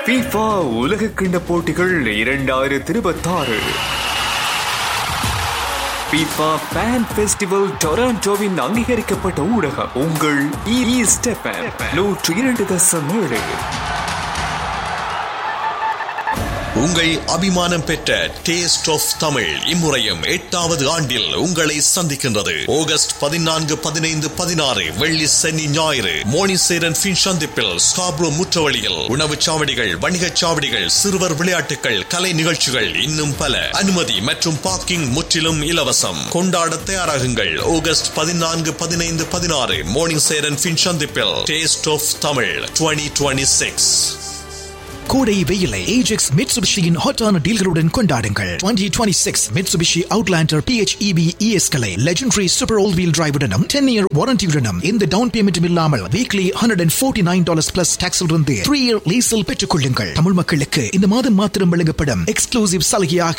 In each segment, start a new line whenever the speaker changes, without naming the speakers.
FIFA உலக கிண்ண போட்டிகள் இரண்டாயிரத்தி இருபத்தாறு FIFA ஃபேன் ஃபெஸ்டிவல் டொராண்டோவின் அங்கீகரிக்கப்பட்ட ஊடகம் உங்கள் இ ஸ்டெப்பன் நூற்று இரண்டு தசம் ஏழு
உங்கள் அபிமானம் பெற்ற டேஸ்ட் ஆஃப் தமிழ் இம்முறையும் எட்டாவது ஆண்டில் உங்களை சந்திக்கின்றது ஆகஸ்ட் பதினான்கு பதினைந்து பதினாறு வெள்ளி சனி ஞாயிறு மோனிசேரன் பின் சந்திப்பில் ஸ்காப்ரோ முற்றவழியில் உணவுச் சாவடிகள் வணிகச் சாவடிகள் சிறுவர் விளையாட்டுகள் கலை நிகழ்ச்சிகள் இன்னும் பல அனுமதி மற்றும் பார்க்கிங் முற்றிலும் இலவசம் கொண்டாட தயாராகுங்கள் ஆகஸ்ட் பதினான்கு பதினைந்து பதினாறு மோனிசேரன் பின் சந்திப்பில் taste of Tamil twenty twenty six
கோடை வெயிலை ஏஜெக்ஸ் மிட்சுபிஷியின் ஹாட்டான டீல்களுடன் கொண்டாடுங்கள் 2026 மிட்சுபிஷி அவுட்லாண்டர் PHEV ES களை லெஜெண்டரி சூப்பர் ஆல் வீல் டிரைவுடனும் 10 இயர் வாரண்டியுடனும் இந்த டவுன் பேமெண்ட்டும் இல்லாமல் வீக்லி 149 டாலர்ஸ் பிளஸ் டாக்ஸில் இருந்து 3 இயர் லீஸில் பெற்றுக் கொள்ளுங்கள் தமிழ் மக்களுக்கு இந்த மாதம் மாத்திரம் வழங்கப்படும் எக்ஸ்க்ளூசிவ் சலுகையாக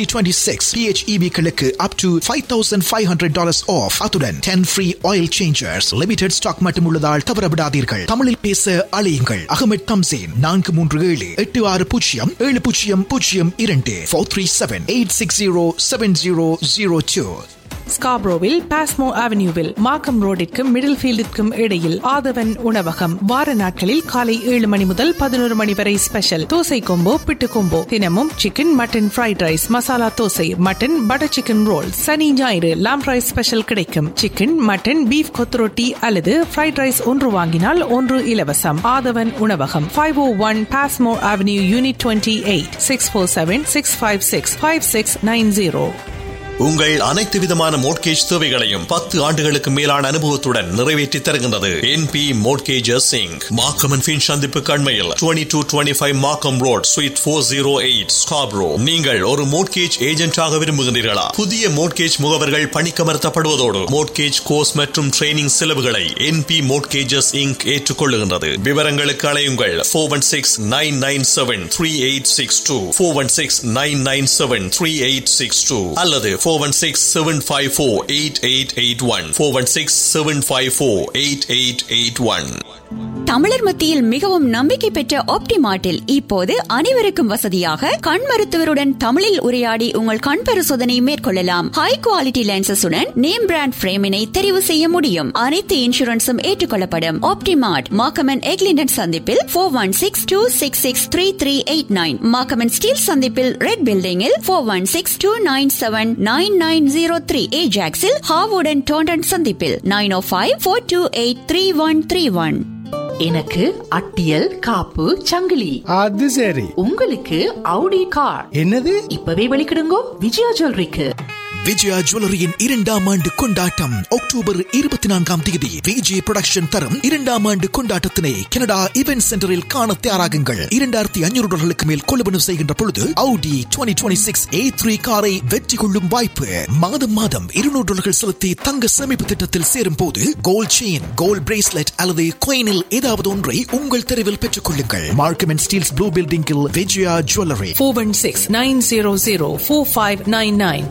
2026 PHEV களுக்கு அப் டு 5500 டாலர்ஸ் ஆஃப் அத்துடன் 10 free oil changes limited stock மட்டும் உள்ளதால் தவறவிடாதீர்கள் தமிழில் பேச அழையுங்கள் அகமது தம்சேன் நான்கு மூன்று ஏழு எட்டு ஆறு பூஜ்ஜியம் ஏழு பூஜ்ஜியம் பூஜ்ஜியம் இரண்டு four three seven eight six zero seven zero zero two
ஸ்காப்ரோவில் பாஸ்மோ அவென்யூவில் மார்க்கம் ரோடிற்கும் மிடில் ஃபீல்டிற்கும் இடையில் ஆதவன் உணவகம் வார நாட்களில் காலை ஏழு மணி முதல் பதினோரு மணி வரை ஸ்பெஷல் தோசை கொம்போ பிட்டு கொம்போ தினமும் chicken mutton fried rice masala dosa mutton butter chicken roll சனி ஞாயிறு லாம் ரைஸ் ஸ்பெஷல் கிடைக்கும் சிக்கன் மட்டன் பீஃப் கொத்துரொட்டி அல்லது ஃப்ரைட் ரைஸ் ஒன்று வாங்கினால் ஒன்று இலவசம் ஆதவன் உணவகம் five oh one Passmore avenue unit twenty eight six four seven six five six five six nine zero
உங்கள் அனைத்து விதமான மோட்கேஜ் தேவைகளையும் பத்து ஆண்டுகளுக்கு மேலான அனுபவத்துடன் நிறைவேற்றி தருகின்றது என் பி மோட்கேஜஸ் சிங் மாக்கம் அண்ட் பின் சந்திப்பு கண்மையில் twenty two twenty five Markham road suite four zero eight Scarborough நீங்கள் ஒரு மோட்கேஜ் ஏஜென்டாக விரும்புகின்றீர்களா புதிய மோட்கேஜ் முகவர்கள் பணிக்கமர்த்தப்படுவதோடு மோட்கேஜ் கோர்ஸ் மற்றும் ட்ரைனிங் செலவுகளை என் பி மோட்கேஜஸ் இங்க் ஏற்றுக்கொள்ளுகின்றது விவரங்களுக்கு அலையுங்கள் four one six nine nine seven three eight six two four one six nine nine seven three eight six two அல்லது four one six seven five four eight eight eight one four one six seven five four eight eight eight one
தமிழர் மத்தியில் மிகவும் நம்பிக்கை பெற்ற ஆப்டிமார்ட்டில் இப்போது அனைவருக்கும் வசதியாக கண் மருத்துவருடன் தமிழில் உரையாடி உங்கள் கண் பரிசோதனை மேற்கொள்ளலாம் ஹை குவாலிட்டி லென்சஸுடன் நேம் பிராண்ட் பிரேமினை தெரிவு செய்ய முடியும் அனைத்து இன்சூரன்ஸும் ஏற்றுக்கொள்ளப்படும் ஆப்டிமார்ட் மாக்கமன் எக்லிண்டன் சந்திப்பில் four one six two six six three three eight nine மாக்கமன் ஸ்டீல் சந்திப்பில் ரெட் பில்டிங்கில் four one six two nine seven nine nine zero three ஏஜாக்ஸில் ஹாவுடன் டோண்டன் சந்திப்பில் nine oh five four two eight three one three one
எனக்கு அட்டியல் காப்பு சங்கிலி
அது சரி
உங்களுக்கு அவுடி கார்
என்னது
இப்பவே வெளிக்கிடுங்கோ விஜயா ஜுவல்லரிக்கு
விஜயா ஜுவல்லரியின் இரண்டாம் ஆண்டு கொண்டாட்டம் அக்டோபர் இருபத்தி நான்காம் தேதி விஜய் புரொடக்ஷன் தரும் இரண்டாம் ஆண்டு கொண்டாட்டத்தினை கனடா இவென்ட் சென்டரில் காண தயாராகுங்கள் இரண்டாயிரத்தி ஐநூறு டாலர்களுக்கு மேல் கொள்வனவு செய்கின்ற பொழுது Audi twenty twenty six A three காரை வெற்றி கொள்ளும் வாய்ப்பு மாதம் மாதம் இருநூறு டாலர்கள் செலுத்தி தங்க சேமிப்பு திட்டத்தில் சேரும் போது கோல்ட் செயின் கோல்ட் பிரேஸ்லெட் அல்லது கோயினில் ஏதாவது ஒன்றை உங்கள் தெருவில் பெற்றுக் கொள்ளுங்கள் மார்க்கம் அண்ட் ஸ்டீல்ஸ் ப்ளூ பில்டிங்கில் Vijaya jewellery
four one six nine zero zero four five nine nine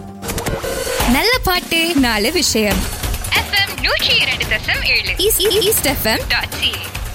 நல்ல பாட்டு நாலு விஷயம்
எஃப்எம் நூற்றி இரண்டு தசம் ஏழு
ஈஸ்ட் எஃப்எம்
டாட் சி